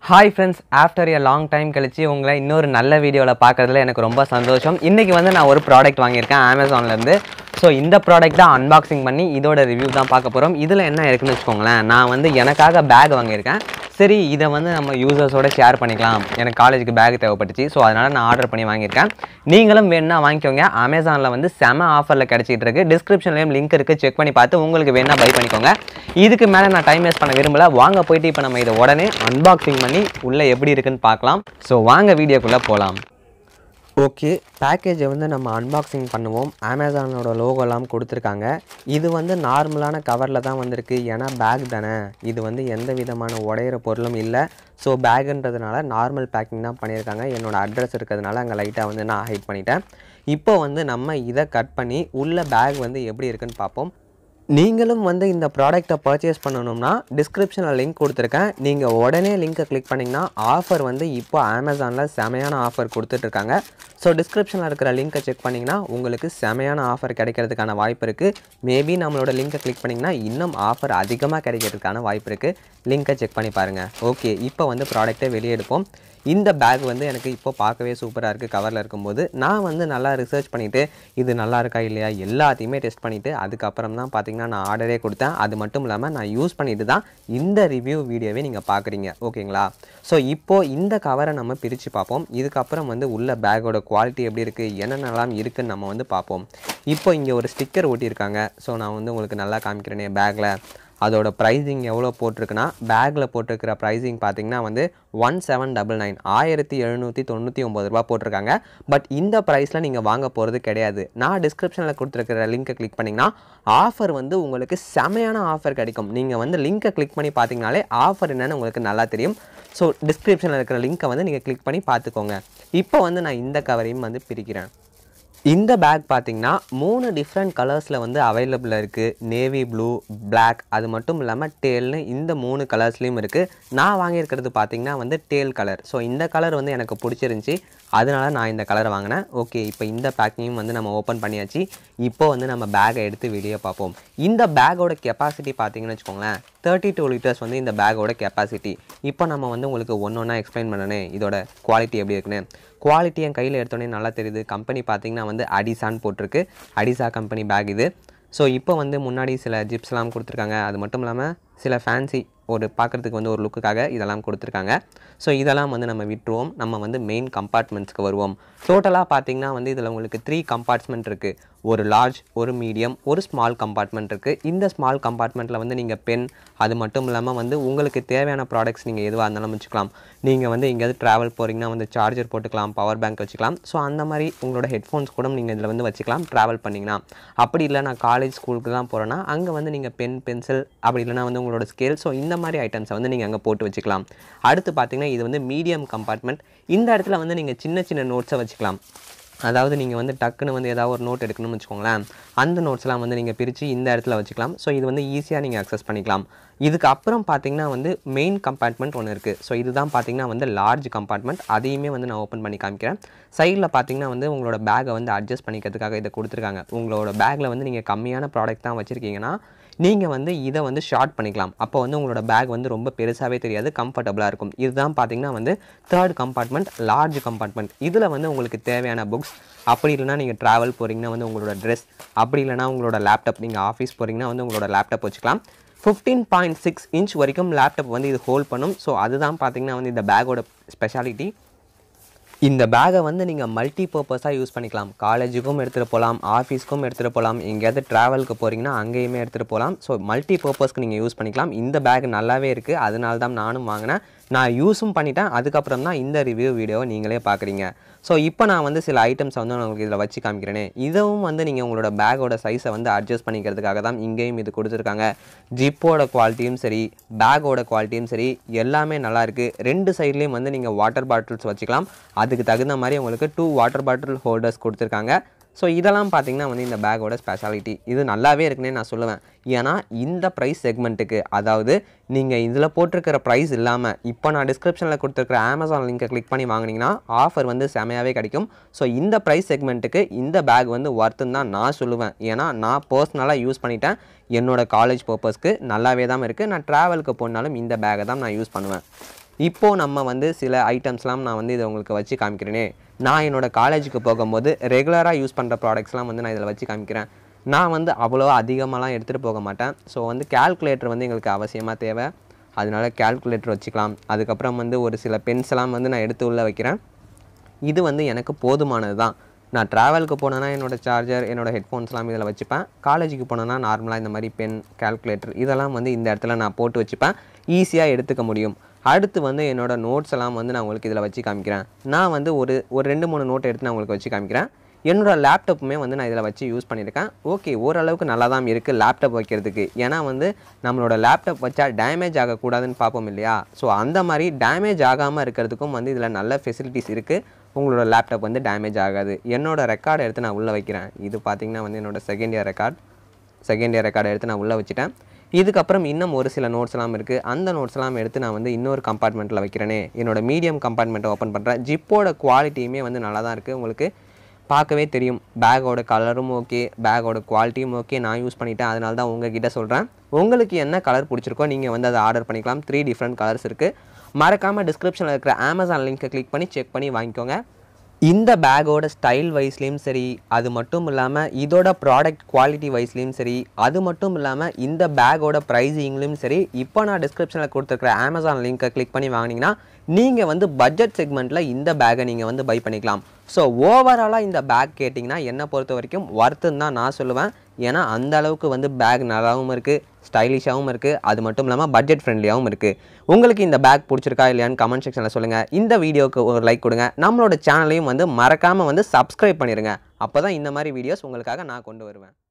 hi friends after a long time கழிச்சு உங்களை இன்னொரு நல்ல வீடியோவில் பார்க்குறதுல எனக்கு ரொம்ப சந்தோஷம் இன்றைக்கி வந்து நான் ஒரு ப்ராடக்ட் வாங்கியிருக்கேன் அமேசான்லேருந்து ஸோ இந்த ப்ராடக்ட் தான் அன்பாக்சிங் பண்ணி இதோட ரிவ்யூ தான் பார்க்க போகிறோம் இதில் என்ன இருக்குன்னு வச்சுக்கோங்களேன் நான் வந்து எனக்காக பேக் வாங்கியிருக்கேன் சரி இதை வந்து நம்ம யூசர்ஸோட ஷேர் பண்ணிக்கலாம் எனக்கு காலேஜுக்கு பேக் தேவைப்பட்டுச்சு ஸோ அதனால் நான் ஆர்டர் பண்ணி வாங்கியிருக்கேன் நீங்களும் வேணும்னா வாங்கிக்கோங்க அமேசானில் வந்து செம ஆஃபரில் கிடச்சிட்டு இருக்கு டிஸ்கிரிப்ஷன்லேயும் லிங்க் இருக்குது செக் பண்ணி பார்த்து உங்களுக்கு வேணால் பை பண்ணிக்கோங்க இதுக்கு மேலே நான் டைம் வேஸ்ட் பண்ண விரும்பல வாங்க போயிட்டு இப்போ நம்ம இதை உடனே அன்பாக்சிங் பண்ணி உள்ளே எப்படி இருக்குன்னு பார்க்கலாம் ஸோ வாங்க வீடியோக்குள்ளே போகலாம் ஓகே பேக்கேஜை வந்து நம்ம அன்பாக்சிங் பண்ணுவோம் அமேசானோட லோகோலாம் கொடுத்துருக்காங்க இது வந்து நார்மலான கவரில் தான் வந்திருக்கு ஏன்னா பேக் தானே இது வந்து எந்த விதமான உடையிற பொருளும் இல்லை ஸோ பேக்குன்றதுனால நார்மல் பேக்கிங் தான் பண்ணியிருக்காங்க என்னோட அட்ரஸ் இருக்கிறதுனால அங்கே லைட்டாக வந்து நான் ஹைட் பண்ணிட்டேன் இப்போ வந்து நம்ம இதை கட் பண்ணி உள்ள பேக் வந்து எப்படி இருக்குன்னு பார்ப்போம் நீங்களும் வந்து இந்த ப்ராடக்ட்டை பர்ச்சேஸ் பண்ணணும்னா டிஸ்கிரிப்ஷனில் லிங்க் கொடுத்துருக்கேன் நீங்கள் உடனே லிங்க்கை கிளிக் பண்ணிங்கன்னா ஆஃபர் வந்து இப்போ அமேசானில் செமையான ஆஃபர் கொடுத்துட்ருக்காங்க ஸோ டிஸ்கிரிப்ஷனில் இருக்கிற லிங்க்கை செக் பண்ணிங்கன்னா உங்களுக்கு செமையான ஆஃபர் கிடைக்கிறதுக்கான வாய்ப்பு இருக்குது மேபி நம்மளோட லிங்க்கை கிளிக் பண்ணிங்கன்னா இன்னும் ஆஃபர் அதிகமாக கிடைக்கிறதுக்கான வாய்ப்பு இருக்குது லிங்க்கை செக் பண்ணி பாருங்கள் ஓகே இப்போ வந்து ப்ராடக்ட்டை வெளியே எடுப்போம் இந்த பேக் வந்து எனக்கு இப்போ பார்க்கவே சூப்பராக இருக்குது கவரில் இருக்கும்போது நான் வந்து நல்லா ரிசர்ச் பண்ணிவிட்டு இது நல்லா இருக்கா இல்லையா எல்லாத்தையுமே டெஸ்ட் பண்ணிவிட்டு அதுக்கப்புறம் தான் பார்த்தீங்கன்னா நான் ஆர்டரே கொடுத்தேன் அது மட்டும் இல்லாமல் நான் யூஸ் பண்ணிட்டு தான் இந்த ரிவ்யூ வீடியோவே நீங்கள் பார்க்குறீங்க ஓகேங்களா ஸோ இப்போது இந்த கவரை நம்ம பிரித்து பார்ப்போம் இதுக்கப்புறம் வந்து உள்ள பேக்கோட குவாலிட்டி எப்படி இருக்குது என்னென்னலாம் இருக்குன்னு நம்ம வந்து பார்ப்போம் இப்போ இங்கே ஒரு ஸ்டிக்கர் ஒட்டியிருக்காங்க ஸோ நான் வந்து உங்களுக்கு நல்லா காமிக்கிறேனே பேக்கில் அதோட ப்ரைஸிங் எவ்வளோ போட்டிருக்குன்னா பேக்கில் போட்டிருக்கிற ப்ரைஸிங் பார்த்தீங்கன்னா வந்து ஒன் செவன் டபுள் நைன் ஆயிரத்தி எழுநூற்றி தொண்ணூற்றி ஒம்பது ரூபா போட்டிருக்காங்க பட் இந்த ப்ரைஸில் நீங்கள் வாங்க போகிறது கிடையாது நான் டிஸ்கிரிப்ஷனில் கொடுத்துருக்கிற லிங்க்கை கிளிக் பண்ணிங்கன்னா ஆஃபர் வந்து உங்களுக்கு செமையான ஆஃபர் கிடைக்கும் நீங்கள் வந்து லிங்க்கை கிளிக் பண்ணி பார்த்தீங்கனாலே ஆஃபர் என்னன்னு உங்களுக்கு நல்லா தெரியும் ஸோ டிஸ்கிரிப்ஷனில் இருக்கிற லிங்க்கை வந்து நீங்கள் கிளிக் பண்ணி பார்த்துக்கோங்க இப்போ வந்து நான் இந்த கவரையும் வந்து பிரிக்கிறேன் இந்த பேக் பார்த்தீங்கன்னா மூணு டிஃப்ரெண்ட் கலர்ஸில் வந்து அவைலபிள் இருக்குது நேவி ப்ளூ Black அது மட்டும் இல்லாமல் டேல்னு இந்த மூணு கலர்ஸ்லேயும் இருக்குது நான் வாங்கியிருக்கிறது பார்த்தீங்கன்னா வந்து டேல் கலர் ஸோ இந்த கலர் வந்து எனக்கு பிடிச்சிருந்துச்சி அதனால நான் இந்த கலரை வாங்கினேன் ஓகே இப்போ இந்த பேக்கையும் வந்து நம்ம ஓப்பன் பண்ணியாச்சு இப்போ வந்து நம்ம பேக்கை எடுத்து வெளியே பார்ப்போம் இந்த பேக்கோட கெப்பாசிட்டி பார்த்தீங்கன்னு வச்சுக்கோங்களேன் தேர்ட்டி டூ லிட்டர்ஸ் வந்து இந்த பேக்கோட கெப்பாசிட்டி இப்போ நம்ம வந்து உங்களுக்கு ஒன்று ஒன்றா எக்ஸ்பிளைன் பண்ணனே இதோட குவாலிட்டி எப்படி இருக்குன்னு குவாலிட்டி என் கையில் எடுத்தோடனே நல்லா தெரியுது கம்பெனி பார்த்தீங்கன்னா வந்து அடிசான்னு போட்டிருக்கு அடிசா கம்பெனி பேக் இது ஸோ இப்போ வந்து முன்னாடி சில ஜிப்ஸ்லாம் கொடுத்துருக்காங்க அது மட்டும் இல்லாமல் சில ஃபேன்சி ஒரு பார்க்குறதுக்கு வந்து ஒரு லுக்குக்காக இதெல்லாம் கொடுத்துருக்காங்க ஸோ இதெல்லாம் வந்து நம்ம விட்டுருவோம் நம்ம வந்து மெயின் கம்பார்ட்மெண்ட்ஸ்க்கு வருவோம் டோட்டலாக பார்த்தீங்கன்னா வந்து இதில் உங்களுக்கு த்ரீ கம்பார்ட்மெண்ட் இருக்குது ஒரு லார்ஜ் ஒரு மீடியம் ஒரு ஸ்மால் கம்பார்ட்மெண்ட் இருக்குது இந்த ஸ்மால் கம்பார்ட்மெண்ட்டில் வந்து நீங்கள் பென் அது மட்டும் இல்லாமல் வந்து உங்களுக்கு தேவையான ப்ராடக்ட்ஸ் நீங்கள் எதுவாக இருந்தாலும் வச்சுக்கலாம் நீங்கள் வந்து எங்கேயாவது ட்ராவல் போகிறீங்கன்னா வந்து சார்ஜர் போட்டுக்கலாம் பவர் பேங்க் வச்சுக்கலாம் ஸோ அந்த மாதிரி உங்களோட ஹெட்ஃபோன்ஸ் கூட நீங்கள் இதில் வந்து வச்சுக்கலாம் ட்ராவல் பண்ணிங்கன்னா அப்படி இல்லை நான் காலேஜ் ஸ்கூலுக்கு தான் போகிறேன்னா அங்கே வந்து நீங்கள் பென் பென்சில் அப்படி இல்லைனா வந்து உங்களோட ஸ்கேல் ஸோ இந்த மாதிரி ஐட்டம்ஸை வந்து நீங்கள் அங்கே போட்டு வச்சுக்கலாம் அடுத்து பார்த்தீங்கன்னா இது வந்து மீடியம் கம்பார்ட்மெண்ட் இந்த இடத்துல வந்து நீங்கள் சின்ன சின்ன நோட்ஸை வச்சுக்கலாம் அதாவது நீங்கள் வந்து டக்குன்னு வந்து ஏதாவது ஒரு நோட் எடுக்கணும்னு வச்சுக்கோங்களேன் அந்த நோட்ஸ்லாம் வந்து நீங்கள் பிரித்து இந்த இடத்துல வச்சுக்கலாம் ஸோ இது வந்து ஈஸியாக நீங்கள் அக்சஸ் பண்ணிக்கலாம் இதுக்கு அப்புறம் பார்த்தீங்கன்னா வந்து மெயின் கம்பார்ட்மெண்ட் ஒன்று இருக்குது ஸோ இதுதான் பார்த்தீங்கன்னா வந்து லார்ஜ் கம்பார்ட்மெண்ட் அதையுமே வந்து நான் ஓப்பன் பண்ணி காமிக்கிறேன் சைடில் பார்த்தீங்கன்னா வந்து உங்களோட பேக்கை வந்து அட்ஜஸ்ட் பண்ணிக்கிறதுக்காக இதை கொடுத்துருக்காங்க உங்களோட பேக்கில் வந்து நீங்கள் கம்மியான ப்ராடக்ட் தான் வச்சுருக்கீங்கன்னா நீங்கள் வந்து இதை வந்து ஷார்ட் பண்ணிக்கலாம் அப்போ வந்து உங்களோட பேக் வந்து ரொம்ப பெருசாகவே தெரியாது கம்ஃபர்டபுளாக இருக்கும் இதுதான் பார்த்தீங்கன்னா வந்து தேர்ட் கம்பார்ட்மெண்ட் லார்ஜ் கம்பார்ட்மெண்ட் இதில் வந்து உங்களுக்கு தேவையான புக்ஸ் அப்படி இல்லைனா நீங்கள் ட்ராவல் போகிறீங்கன்னா வந்து உங்களோட ட்ரெஸ் அப்படி இல்லைனா உங்களோட லேப்டாப் நீங்கள் ஆஃபீஸ் போகிறீங்கன்னா வந்து உங்களோட லேப்டாப் வச்சுக்கலாம் ஃபிஃப்டீன் பாயிண்ட் சிக்ஸ் இன்ச் வரைக்கும் லேப்டாப் வந்து இது ஹோல்ட் பண்ணும் ஸோ அதுதான் பார்த்தீங்கன்னா வந்து இந்த பேக்கோட ஸ்பெஷாலிட்டி இந்த பேக்கை வந்து நீங்கள் மல்டி பர்பஸாக யூஸ் பண்ணிக்கலாம் காலேஜுக்கும் எடுத்துகிட்டு போகலாம் ஆஃபீஸ்க்கும் எடுத்துகிட்டு போகலாம் எங்கேயாவது ட்ராவலுக்கு போகிறீங்கன்னா அங்கேயுமே எடுத்துகிட்டு போகலாம் ஸோ மல்டி பர்பஸ்க்கு நீங்கள் யூஸ் பண்ணிக்கலாம் இந்த பேக் நல்லாவே இருக்குது அதனால தான் நானும் வாங்கினேன் நான் யூஸும் பண்ணிட்டேன் அதுக்கப்புறம் தான் இந்த ரிவ்யூ வீடியோவை நீங்களே பார்க்குறீங்க ஸோ இப்போ நான் வந்து சில ஐட்டம்ஸை வந்து நான் உங்களுக்கு இதில் வச்சு காமிக்கிறேனே இதுவும் வந்து நீங்கள் உங்களோட பேக்கோட சைஸை வந்து அட்ஜஸ்ட் பண்ணிக்கிறதுக்காக தான் இங்கேயும் இது கொடுத்துருக்காங்க ஜிப்போட குவாலிட்டியும் சரி பேக்கோட குவாலிட்டியும் சரி எல்லாமே நல்லா இருக்கு ரெண்டு சைட்லேயும் வந்து நீங்கள் வாட்டர் பாட்டில்ஸ் வச்சுக்கலாம் அதுக்கு தகுந்த மாதிரி உங்களுக்கு டூ வாட்டர் பாட்டில் ஹோல்டர்ஸ் கொடுத்துருக்காங்க ஸோ இதெல்லாம் பார்த்தீங்கன்னா வந்து இந்த பேக்கோட ஸ்பெஷாலிட்டி இது நல்லாவே இருக்குன்னே நான் சொல்லுவேன் ஏன்னா இந்த ப்ரைஸ் செக்மெண்ட்டுக்கு அதாவது நீங்கள் இதில் போட்டிருக்கிற ப்ரைஸ் இல்லாமல் இப்போ நான் டிஸ்கிரிப்ஷனில் கொடுத்துருக்கிற அமேசான் லிங்கை கிளிக் பண்ணி வாங்குனீங்கன்னா ஆஃபர் வந்து செமையாகவே கிடைக்கும் ஸோ இந்த ப்ரைஸ் செக்மெண்ட்டுக்கு இந்த பேக் வந்து ஒர்த்துன்னு தான் நான் சொல்லுவேன் ஏன்னா நான் பர்சனலாக யூஸ் பண்ணிட்டேன் என்னோட காலேஜ் பர்பஸ்க்கு நல்லாவே தான் இருக்குது நான் ட்ராவலுக்கு போனாலும் இந்த பேக்கை தான் நான் யூஸ் பண்ணுவேன் இப்போது நம்ம வந்து சில ஐட்டம்ஸ்லாம் நான் வந்து இதை உங்களுக்கு வச்சு காமிக்கிறேனே நான் என்னோட காலேஜுக்கு போகும்போது ரெகுலராக யூஸ் பண்ணுற ப்ராடக்ட்ஸ்லாம் வந்து நான் இதில் வச்சு காமிக்கிறேன் நான் வந்து அவ்வளோ அதிகமாகலாம் எடுத்துகிட்டு போக மாட்டேன் ஸோ வந்து கால்குலேட்டர் வந்து எங்களுக்கு அவசியமாக தேவை அதனால கால்குலேட்டர் வச்சுக்கலாம் அதுக்கப்புறம் வந்து ஒரு சில பென்ஸ் எல்லாம் வந்து நான் எடுத்து உள்ளே வைக்கிறேன் இது வந்து எனக்கு போதுமானது தான் நான் ட்ராவலுக்கு போனேன்னா என்னோட சார்ஜர் என்னோட ஹெட்ஃபோன்ஸ்லாம் இதில் வச்சுப்பேன் காலேஜுக்கு போனேன்னா நார்மலாக இந்த மாதிரி பென் கால்குலேட்டர் இதெல்லாம் வந்து இந்த இடத்துல நான் போட்டு வச்சுப்பேன் ஈஸியாக எடுத்துக்க முடியும் அடுத்து வந்து என்னோட நோட்ஸ் எல்லாம் வந்து நான் உங்களுக்கு இதில் வச்சு காமிக்கிறேன் நான் வந்து ஒரு ஒரு ரெண்டு மூணு நோட் எடுத்து நான் உங்களுக்கு வச்சு காமிக்கிறேன் என்னோட லேப்டாப்புமே வந்து நான் இதில் வச்சு யூஸ் பண்ணியிருக்கேன் ஓகே ஓரளவுக்கு நல்லா தான் இருக்குது லேப்டாப் வைக்கிறதுக்கு ஏன்னா வந்து நம்மளோட லேப்டாப் வச்சா டேமேஜ் ஆகக்கூடாதுன்னு பார்ப்போம் இல்லையா ஸோ அந்த மாதிரி டேமேஜ் ஆகாமல் இருக்கிறதுக்கும் வந்து இதில் நல்ல ஃபெசிலிட்டிஸ் இருக்குது உங்களோட லேப்டாப் வந்து டேமேஜ் ஆகாது என்னோட ரெக்கார்டை எடுத்து நான் உள்ளே வைக்கிறேன் இது பார்த்தீங்கன்னா வந்து என்னோட second year record second year ரெக்கார்டை எடுத்து நான் உள்ளே வச்சுட்டேன் இதுக்கப்புறம் இன்னும் ஒரு சில நோட்ஸ்லாம் இருக்குது அந்த நோட்ஸ்லாம் எடுத்து நான் வந்து இன்னொரு கம்பார்ட்மெண்ட்டில் வைக்கிறேனே என்னோட மீடியம் கம்பார்ட்மெண்ட்டை ஓப்பன் பண்ணுறேன் ஜிப்போட குவாலிட்டியுமே வந்து நல்லா தான் இருக்குது உங்களுக்கு பார்க்கவே தெரியும் பேக்கோட கலரும் ஓகே பேக்கோட குவாலிட்டியும் ஓகே நான் யூஸ் பண்ணிட்டேன் அதனால தான் உங்ககிட்ட சொல்கிறேன் உங்களுக்கு என்ன கலர் பிடிச்சிருக்கோ நீங்கள் வந்து அதை ஆர்டர் பண்ணிக்கலாம் த்ரீ டிஃப்ரெண்ட் கலர்ஸ் இருக்குது மறக்காமல் டிஸ்கிரிப்ஷனில் இருக்கிற அமேசான் லிங்க்கை கிளிக் பண்ணி செக் பண்ணி வாங்கிக்கோங்க இந்த பேக்கோட ஸ்டைல் வைஸ்லேயும் சரி அது மட்டும் இல்லாமல் இதோட ப்ராடக்ட் குவாலிட்டி வைஸ்லேயும் சரி அது மட்டும் இல்லாமல் இந்த பேக்கோட ப்ரைஸிங்லேயும் சரி இப்போ நான் டிஸ்கிரிப்ஷனில் கொடுத்துருக்குற அமேசான் லிங்க்கை கிளிக் பண்ணி வாங்கினீங்கன்னா நீங்கள் வந்து பட்ஜெட் செக்மெண்ட்டில் இந்த பேக்கை நீங்கள் வந்து பை பண்ணிக்கலாம் ஸோ ஓவராலாக இந்த பேக் கேட்டிங்கன்னா என்னை பொறுத்த வரைக்கும் ஒர்த்துன்னு தான் நான் சொல்லுவேன் ஏன்னா அந்த அளவுக்கு வந்து பேக் நல்லாவும் இருக்குது ஸ்டைலிஷாகவும் இருக்குது அது மட்டும் இல்லாமல் பட்ஜெட் ஃப்ரெண்ட்லியாகவும் இருக்குது உங்களுக்கு இந்த பேக் பிடிச்சிருக்கா இல்லையான்னு கமெண்ட் செக்ஷனில் சொல்லுங்கள் இந்த வீடியோக்கு ஒரு லைக் கொடுங்க நம்மளோட சேனலையும் வந்து மறக்காமல் வந்து சப்ஸ்கிரைப் பண்ணிடுங்க அப்போ தான் இந்த மாதிரி வீடியோஸ் உங்களுக்காக நான் கொண்டு வருவேன்